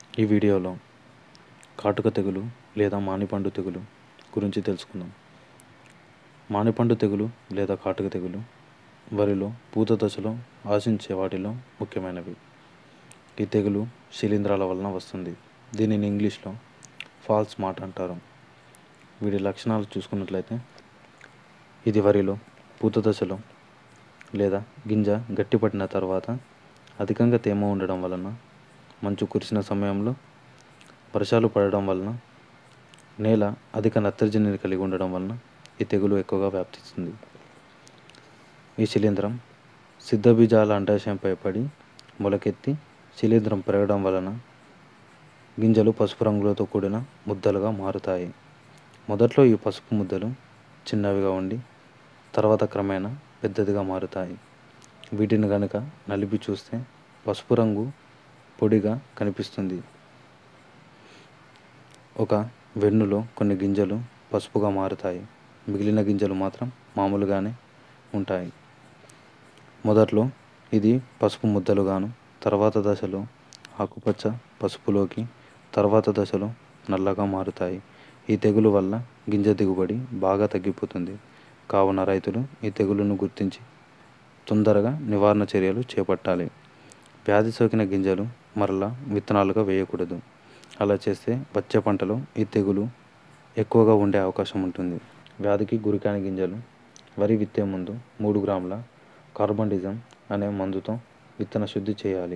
ఈ వీడియోలో కాటుక తెగులు లేదా మానిపండు తెగులు గురించి తెలుసుకుందాం మానిపండు తెగులు లేదా కాటుక తెగులు వరిలో పూత దశలో ఆశించే వాటిలో ముఖ్యమైనవి ఈ తెగులు శిలీంధ్రాల వలన వస్తుంది దీనిని ఇంగ్లీష్లో ఫాల్స్ మాట్ అంటారు వీటి లక్షణాలు చూసుకున్నట్లయితే ఇది వరిలో పూత దశలో లేదా గింజ గట్టిపడిన తర్వాత అధికంగా తేమ ఉండడం వలన మంచు కురిసిన సమయంలో వర్షాలు పడడం వలన నేల అధిక నత్రజనిని కలిగి ఉండడం వలన ఈ తెగులు ఎక్కువగా వ్యాప్తిస్తుంది ఈ శిలీంధ్రం సిద్ధబీజాల అండాశయంపై పడి మొలకెత్తి శిలీంధ్రం పెరగడం వలన గింజలు పసుపు రంగులతో కూడిన ముద్దలుగా మారుతాయి మొదట్లో ఈ పసుపు ముద్దలు చిన్నవిగా ఉండి తర్వాత క్రమేణా పెద్దదిగా మారుతాయి వీటిని కనుక నలిపి చూస్తే పసుపు రంగు పొడిగా కనిపిస్తుంది ఒక వెన్నులో కొన్ని గింజలు పసుపుగా మారుతాయి మిగిలిన గింజలు మాత్రం మామూలుగానే ఉంటాయి మొదట్లో ఇది పసుపు ముద్దలుగాను తర్వాత దశలో ఆకుపచ్చ పసుపులోకి తర్వాత దశలో నల్లగా మారుతాయి ఈ తెగులు వల్ల గింజ దిగుబడి బాగా తగ్గిపోతుంది కావున రైతులు ఈ తెగులును గుర్తించి తొందరగా నివారణ చర్యలు చేపట్టాలి వ్యాధి సోకిన గింజలు మరలా విత్తనాలుగా వేయకూడదు అలా చేస్తే వచ్చే పంటలో ఈ తెగులు ఎక్కువగా ఉండే అవకాశం ఉంటుంది వ్యాధికి గురికాని గింజలు వరి విత్తే ముందు మూడు గ్రాముల కార్బండిజం అనే మందుతో విత్తన శుద్ధి చేయాలి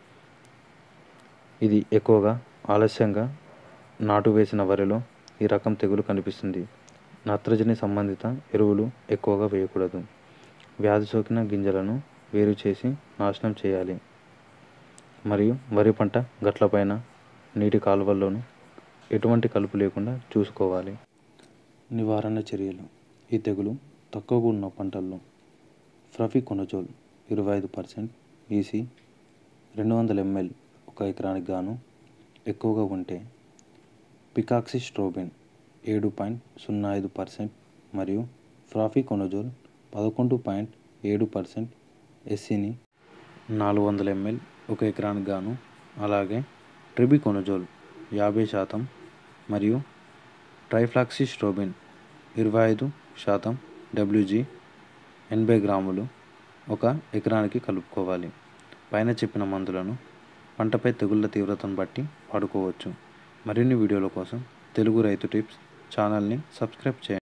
ఇది ఎక్కువగా ఆలస్యంగా నాటు వేసిన వరిలో ఈ రకం తెగులు కనిపిస్తుంది నత్రజని సంబంధిత ఎరువులు ఎక్కువగా వేయకూడదు వ్యాధి సోకిన గింజలను వేరు చేసి నాశనం చేయాలి మరియు వరి పంట గట్లపైన నీటి కాలువల్లోనూ ఎటువంటి కలుపు లేకుండా చూసుకోవాలి నివారణ చర్యలు ఈ తెగులు తక్కువగా ఉన్న పంటల్లో ఫ్రఫికొనజోల్ ఇరవై ఐదు పర్సెంట్ ఈసీ రెండు వందల ఎంఎల్ ఒక ఎకరానికి గాను ఎక్కువగా ఉంటే పికాక్సిస్ట్రోబిన్ ఏడు పాయింట్ సున్నా ఐదు పర్సెంట్ మరియు ఫ్రాఫికొనజోల్ పదకొండు పాయింట్ ఏడు పర్సెంట్ ఎస్సీని నాలుగు వందల ఎంఎల్ ఒక ఎకరానికి గాను అలాగే ట్రిబికొనజోల్ యాభై శాతం మరియు ట్రైఫ్లాక్సిస్ట్రోబిన్ ఇరవై ఐదు శాతం డబ్ల్యూజీ ఎనభై గ్రాములు ఒక ఎకరానికి కలుపుకోవాలి పైన చెప్పిన మందులను పంటపై తెగుళ్ళ తీవ్రతను బట్టి వాడుకోవచ్చు మరిన్ని వీడియోల కోసం తెలుగు రైతు టిప్స్ ఛానల్ని సబ్స్క్రైబ్ చేయండి